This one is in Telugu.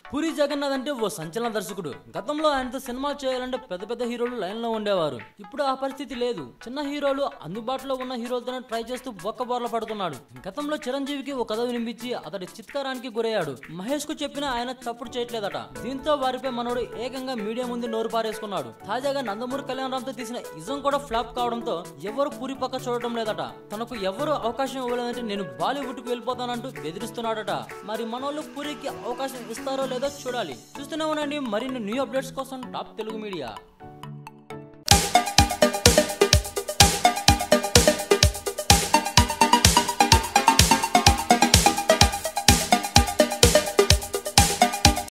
పూరి జగన్నాథ్ అంటే ఓ సంచలన దర్శకుడు గతంలో ఆయనతో సినిమాలు చేయాలంటే పెద్ద పెద్ద హీరోలు లైన్ లో ఉండేవారు ఇప్పుడు ఆ పరిస్థితి లేదు చిన్న హీరోలు అందుబాటులో ఉన్న హీరోలతోనే ట్రై చేస్తూ బొక్కబోర్ల పడుతున్నాడు గతంలో చిరంజీవికి ఓ కథ వినిపించి అతడి చిత్కారానికి గురయ్యాడు మహేష్ కు చెప్పిన ఆయన చప్పుడు చేయట్లేదట దీంతో వారిపై మనోడు ఏకంగా మీడియా ముందు నోరు పారేసుకున్నాడు తాజాగా నందమూరి కళ్యాణ్ రామ్తో తీసిన ఇజం కూడా ఫ్లాప్ కావడంతో ఎవరు పూరి పక్క చూడటం లేదట తనకు ఎవరు అవకాశం ఇవ్వలేదంటే నేను బాలీవుడ్ కు వెళ్ళిపోతానంటూ బెదిరిస్తున్నాడట మరి మనోళ్ళు పూరికి అవకాశం ఇస్తారో లేదో చూడాలి చూస్తూనే ఉండండి మరిన్ని న్యూ అప్డేట్స్ కోసం టాప్ తెలుగు మీడియా